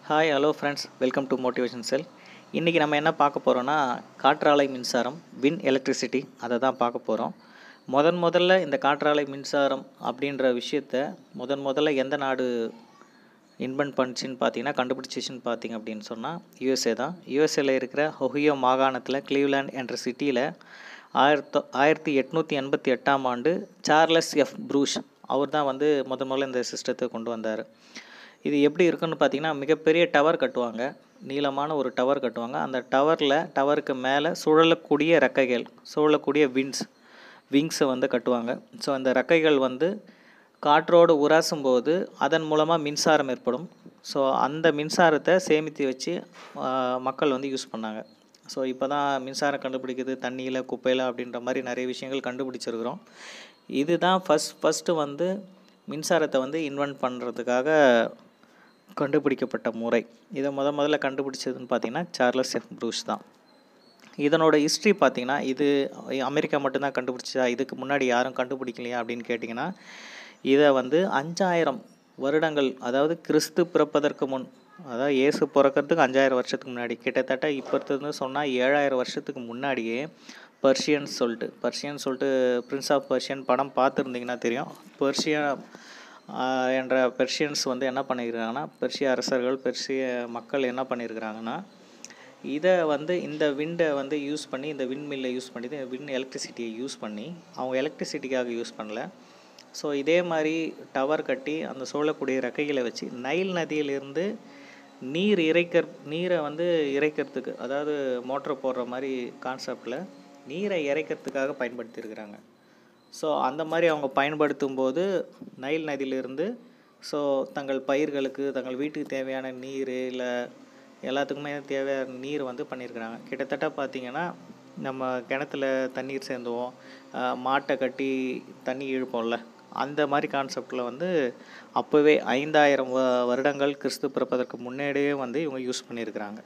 hi hello friends welcome to motivation cell இன்றைக்கி நம்ம என்ன பார்க்க போகிறோன்னா காற்றாலை மின்சாரம் வின் எலக்ட்ரிசிட்டி அதை தான் பார்க்க போகிறோம் முதன் முதல்ல இந்த காற்றாலை மின்சாரம் அப்படின்ற விஷயத்த முதன் முதல்ல எந்த நாடு இன்வென்ட் பண்ணுச்சின்னு பார்த்தீங்கன்னா கண்டுபிடிச்சிச்சின்னு பார்த்தீங்க அப்படின்னு சொன்னால் யூஎஸ்ஏ தான் யூஎஸ்ஏல இருக்கிற ஒஹியோ மாகாணத்தில் கிளீவ்லேண்ட் என்ற சிட்டியில் ஆயிரத்தோ ஆயிரத்தி எட்நூற்றி எண்பத்தி எட்டாம் ஆண்டு சார்லஸ் எஃப் ப்ரூஷ் அவர் தான் வந்து முதன் முதல்ல இந்த சிஸ்டத்தை கொண்டு வந்தார் இது எப்படி இருக்குன்னு பார்த்தீங்கன்னா மிகப்பெரிய டவர் கட்டுவாங்க நீளமான ஒரு டவர் கட்டுவாங்க அந்த டவரில் டவருக்கு மேலே சுழலக்கூடிய ரெக்கைகள் சுழலக்கூடிய விங்ஸ் விங்ஸை வந்து கட்டுவாங்க ஸோ அந்த ரெக்கைகள் வந்து காற்றோடு உராசும் போது அதன் மூலமாக மின்சாரம் ஏற்படும் ஸோ அந்த மின்சாரத்தை சேமித்து வச்சு ஆஹ், மக்கள் வந்து யூஸ் பண்ணாங்க ஸோ இப்போ தான் மின்சாரம் கண்டுபிடிக்குது தண்ணியில் குப்பையில் அப்படின்ற மாதிரி நிறைய விஷயங்கள் கண்டுபிடிச்சிருக்கிறோம் இதுதான் ஃபஸ்ட் ஃபஸ்ட்டு வந்து மின்சாரத்தை வந்து இன்வென்ட் பண்ணுறதுக்காக கண்டுபிடிக்கப்பட்ட முறை இதை முத முதல்ல கண்டுபிடிச்சதுன்னு பார்த்தீங்கன்னா சார்லஸ் எஃப் ப்ரூஸ் தான் இதனோட ஹிஸ்ட்ரி பார்த்தீங்கன்னா இது அமெரிக்கா மட்டும்தான் கண்டுபிடிச்சா இதுக்கு முன்னாடி யாரும் கண்டுபிடிக்கலையா அப்படின்னு கேட்டிங்கன்னா இதை வந்து அஞ்சாயிரம் வருடங்கள் அதாவது கிறிஸ்து பிறப்பதற்கு முன் அதாவது இயேசு பிறக்கிறதுக்கு அஞ்சாயிரம் வருஷத்துக்கு முன்னாடி கிட்டத்தட்ட இப்போ இருந்து சொன்னால் ஏழாயிரம் வருஷத்துக்கு முன்னாடியே பர்ஷியன்ஸ் சொல்லிட்டு பர்ஷியன் சொல்லிட்டு பிரின்ஸ் ஆஃப் பர்ஷியன் படம் பார்த்துருந்தீங்கன்னா தெரியும் பர்ஷியா ஆஹ், என்ற பெர்ஷியன்ஸ் வந்து என்ன பண்ணியிருக்காங்கன்னா பெர்ஷிய அரசர்கள் பெர்ஷிய மக்கள் என்ன பண்ணியிருக்கிறாங்கன்னா இதை வந்து இந்த விண்டை வந்து யூஸ் பண்ணி இந்த வின் மில்லை யூஸ் பண்ணி வின் எலக்ட்ரிசிட்டியை யூஸ் பண்ணி அவங்க எலக்ட்ரிசிட்டிக்காக யூஸ் பண்ணல ஸோ இதே மாதிரி டவர் கட்டி அந்த சூழக்கூடிய ரெக்கைகளை வச்சு நைல் நதியிலிருந்து நீர் இறைக்கிற நீரை வந்து இறைக்கிறதுக்கு அதாவது மோட்டர் போடுற மாதிரி கான்செப்டில் நீரை இறைக்கிறதுக்காக பயன்படுத்தியிருக்கிறாங்க ஸோ அந்த மாதிரி அவங்க பயன்படுத்தும் போது நைல் நதியிலிருந்து ஸோ தங்கள் பயிர்களுக்கு தங்கள் வீட்டுக்கு தேவையான நீர் இல்லை எல்லாத்துக்குமே தேவையான நீர் வந்து பண்ணியிருக்கிறாங்க கிட்டத்தட்ட பார்த்தீங்கன்னா நம்ம கிணத்துல தண்ணீர் சேர்ந்துவோம் ஆஹ் மாட்டை கட்டி தண்ணி இழுப்போம்ல அந்த மாதிரி கான்செப்டில் வந்து அப்போவே ஐந்தாயிரம் வ வருடங்கள் கிறிஸ்து பிறப்பதற்கு முன்னாடியே வந்து இவங்க யூஸ் பண்ணியிருக்கிறாங்க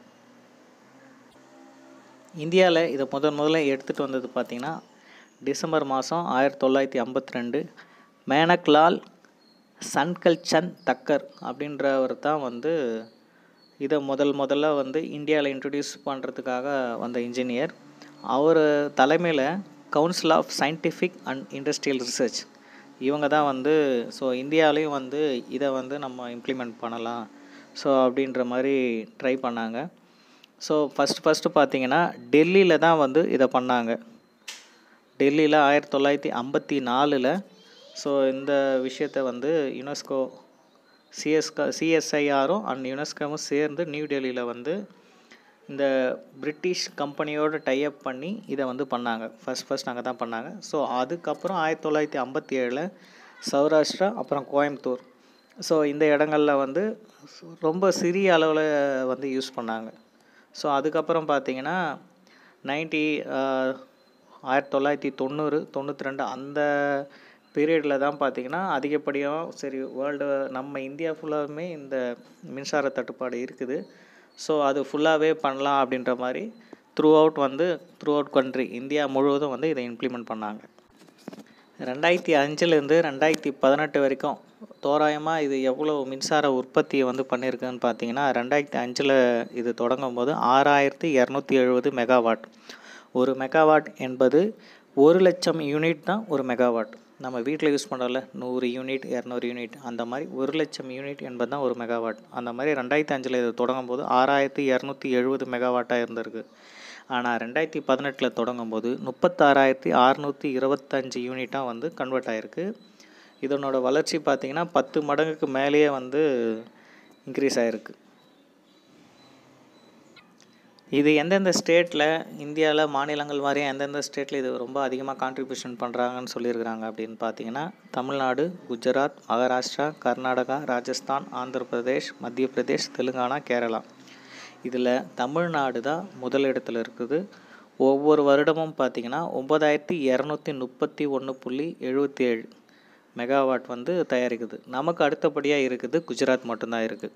இந்தியாவில் இதை முதன் முதல்ல எடுத்துகிட்டு வந்தது பார்த்திங்கன்னா டிசம்பர் மாதம் ஆயிரத்தி தொள்ளாயிரத்தி ஐம்பத்தி ரெண்டு மேனக்லால் சன்கல் சந்த் தக்கர் அப்படின்றவர் தான் வந்து இதை முதல் முதல்ல வந்து இந்தியாவில் இன்ட்ரடியூஸ் பண்ணுறதுக்காக வந்த இன்ஜினியர் அவர் தலைமையில் council of scientific and industrial research இவங்க தான் வந்து ஸோ இந்தியாவிலையும் வந்து இதை வந்து நம்ம இம்ப்ளிமெண்ட் பண்ணலாம் ஸோ அப்படின்ற மாதிரி ட்ரை பண்ணாங்க ஸோ ஃபஸ்ட் ஃபஸ்ட்டு பார்த்தீங்கன்னா டெல்லியில் தான் வந்து இதை பண்ணாங்க டெல்லியில் ஆயிரத்தி தொள்ளாயிரத்தி ஐம்பத்தி நாலில் ஸோ இந்த விஷயத்தை வந்து யுனெஸ்கோ சிஎஸ்கா சிஎஸ்ஐஆரும் அண்ட் யுனெஸ்கோவும் சேர்ந்து நியூ டெல்லியில் வந்து இந்த பிரிட்டிஷ் கம்பெனியோட டைப் பண்ணி இதை வந்து பண்ணாங்க ஃபஸ்ட் ஃபஸ்ட் அங்கே தான் பண்ணாங்க ஸோ அதுக்கப்புறம் ஆயிரத்தி தொள்ளாயிரத்தி ஐம்பத்தி ஏழில் சௌராஷ்டிரா அப்புறம் கோயம்புத்தூர் ஸோ இந்த இடங்களில் வந்து ரொம்ப சிறிய அளவில் வந்து யூஸ் பண்ணாங்க ஸோ அதுக்கப்புறம் பார்த்தீங்கன்னா நைன்டி ஆயிரத்தி தொள்ளாயிரத்தி தொண்ணூறு தொண்ணூற்றி ரெண்டு அந்த பீரியடில் தான் பார்த்தீங்கன்னா அதிகப்படியாக சரி வேர்ல்டு நம்ம இந்தியா ஃபுல்லாகவுமே இந்த மின்சார தட்டுப்பாடு இருக்குது ஸோ அது ஃபுல்லாகவே பண்ணலாம் அப்படின்ற மாதிரி த்ரூ அவுட் வந்து த்ரூ அவுட் கண்ட்ரி இந்தியா முழுவதும் வந்து இதை இம்ப்ளிமெண்ட் பண்ணாங்க ரெண்டாயிரத்தி அஞ்சுலேருந்து ரெண்டாயிரத்தி பதினெட்டு வரைக்கும் தோராயமாக இது எவ்வளோ மின்சார உற்பத்தியை வந்து பண்ணியிருக்குன்னு பார்த்தீங்கன்னா ரெண்டாயிரத்தி அஞ்சில் இது தொடங்கும் போது ஆறாயிரத்தி இரநூத்தி எழுபது மெகாவாட் ஒரு மெகாவாட் என்பது ஒரு லட்சம் யூனிட் தான் ஒரு மெகாவாட் நம்ம வீட்டில் யூஸ் பண்ணுறோம்ல நூறு யூனிட் இரநூறு யூனிட் அந்த மாதிரி ஒரு லட்சம் யூனிட் என்பது தான் ஒரு மெகாவாட் அந்த மாதிரி ரெண்டாயிரத்தி அஞ்சில் இது தொடங்கும் போது ஆறாயிரத்தி இரநூத்தி எழுபது மெகாவாட்டாக இருந்திருக்கு ஆனால் ரெண்டாயிரத்தி பதினெட்டில் தொடங்கும் போது முப்பத்தாறாயிரத்தி அறநூற்றி இருபத்தஞ்சி யூனிட்டாக வந்து கன்வெர்ட் ஆகிருக்கு இதனோட வளர்ச்சி பார்த்திங்கன்னா பத்து மடங்குக்கு மேலேயே வந்து இன்க்ரீஸ் ஆகிருக்கு இது எந்தெந்த ஸ்டேட்டில் இந்தியாவில் மாநிலங்கள் வாரியாக எந்தெந்த ஸ்டேட்டில் இது ரொம்ப அதிகமாக கான்ட்ரிபியூஷன் பண்ணுறாங்கன்னு சொல்லியிருக்கிறாங்க அப்படின்னு பார்த்தீங்கன்னா தமிழ்நாடு குஜராத் மகாராஷ்டிரா கர்நாடகா ராஜஸ்தான் ஆந்திர பிரதேஷ் மத்திய பிரதேஷ் தெலுங்கானா கேரளா இதில் தமிழ்நாடு தான் முதல் இடத்துல இருக்குது ஒவ்வொரு வருடமும் பார்த்தீங்கன்னா ஒம்பதாயிரத்தி இரநூத்தி முப்பத்தி ஒன்று புள்ளி எழுபத்தி ஏழு மெகாவாட் வந்து தயாரிக்குது நமக்கு அடுத்தபடியாக இருக்குது குஜராத் மட்டும்தான் இருக்குது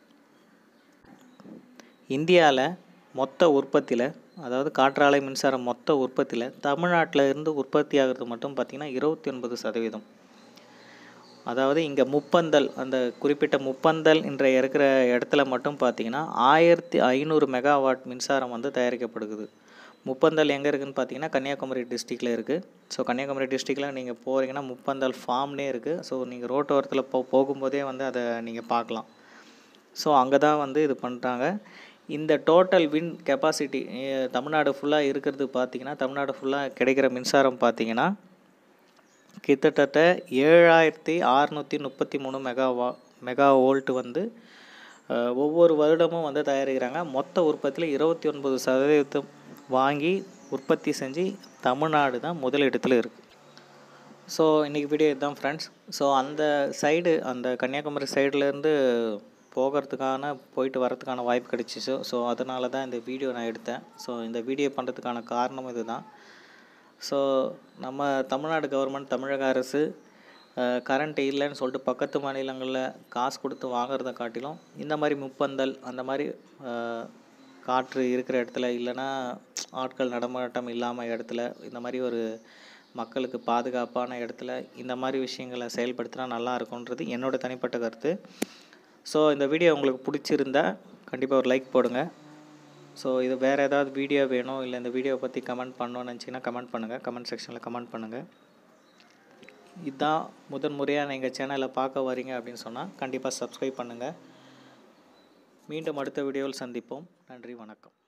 இந்தியாவில் மொத்த உற்பத்தியில் அதாவது காற்றாலை மின்சாரம் மொத்த உற்பத்தியில் தமிழ்நாட்டில் இருந்து உற்பத்தி ஆகிறது மட்டும் பார்த்திங்கன்னா இருபத்தி ஒன்பது சதவீதம் அதாவது இங்கே முப்பந்தல் அந்த குறிப்பிட்ட முப்பந்தல் என்ற இருக்கிற இடத்துல மட்டும் பார்த்தீங்கன்னா ஆயிரத்தி ஐநூறு மெகாவாட் மின்சாரம் வந்து தயாரிக்கப்படுகிறது முப்பந்தல் எங்கே இருக்குதுன்னு பார்த்தீங்கன்னா கன்னியாகுமரி டிஸ்ட்ரிக்டில் இருக்குது ஸோ கன்னியாகுமரி டிஸ்ட்ரிக்டில் நீங்கள் போகிறீங்கன்னா முப்பந்தல் ஃபார்ம்னே இருக்குது ஸோ நீங்கள் ரோட்டோரத்தில் போ போகும்போதே வந்து அதை நீங்கள் பார்க்கலாம் ஸோ அங்கே தான் வந்து இது பண்ணுறாங்க இந்த டோட்டல் வின் கெப்பாசிட்டி தமிழ்நாடு ஃபுல்லாக இருக்கிறது பார்த்தீங்கன்னா தமிழ்நாடு ஃபுல்லாக கிடைக்கிற மின்சாரம் பார்த்தீங்கன்னா கிட்டத்தட்ட ஏழாயிரத்தி அறநூற்றி முப்பத்தி மூணு மெகாவா மெகா வோல்ட் வந்து அஹ், ஒவ்வொரு வருடமும் வந்து தயாரிக்கிறாங்க மொத்த உற்பத்தியில் இருபத்தி ஒன்பது சதவீதம் வாங்கி உற்பத்தி செஞ்சு தமிழ்நாடு தான் முதலிடத்தில் இருக்குது ஸோ இன்றைக்கி வீடியோ இதுதான் ஃப்ரெண்ட்ஸ் ஸோ அந்த சைடு அந்த கன்னியாகுமரி சைட்லேருந்து போகிறதுக்கான போயிட்டு வரதுக்கான வாய்ப்பு கிடைச்சிச்சு ஸோ அதனால தான் இந்த வீடியோ நான் எடுத்தேன் ஸோ இந்த வீடியோ பண்ணுறதுக்கான காரணம் இதுதான் ஸோ நம்ம தமிழ்நாடு கவர்மெண்ட் தமிழக அரசு கரண்ட் இல்லைன்னு சொல்லிட்டு பக்கத்து மாநிலங்களில் காசு கொடுத்து வாங்குறத காட்டிலும் இந்த மாதிரி முப்பந்தல் அந்த மாதிரி அஹ், காற்று இருக்கிற இடத்துல இல்லைன்னா ஆட்கள் நடமாட்டம் இல்லாமல் இடத்துல இந்த மாதிரி ஒரு மக்களுக்கு பாதுகாப்பான இடத்துல இந்த மாதிரி விஷயங்களை செயல்படுத்தினா நல்லா இருக்கும்ன்றது என்னோட தனிப்பட்ட கருத்து ஸோ இந்த வீடியோ உங்களுக்கு பிடிச்சிருந்தா கண்டிப்பாக ஒரு லைக் போடுங்க ஸோ இது வேறு ஏதாவது வீடியோ வேணும் இல்லை இந்த வீடியோவை பற்றி கமெண்ட் பண்ணணும்னு நினச்சிங்கன்னா கமெண்ட் பண்ணுங்கள் கமெண்ட் செக்ஷனில் கமெண்ட் பண்ணுங்கள் இதுதான் முதன் முறையாக நீங்கள் சேனலை பார்க்க வரீங்க அப்படின்னு சொன்னால் கண்டிப்பாக சப்ஸ்கிரைப் பண்ணுங்கள் மீண்டும் அடுத்த வீடியோவில் சந்திப்போம் நன்றி வணக்கம்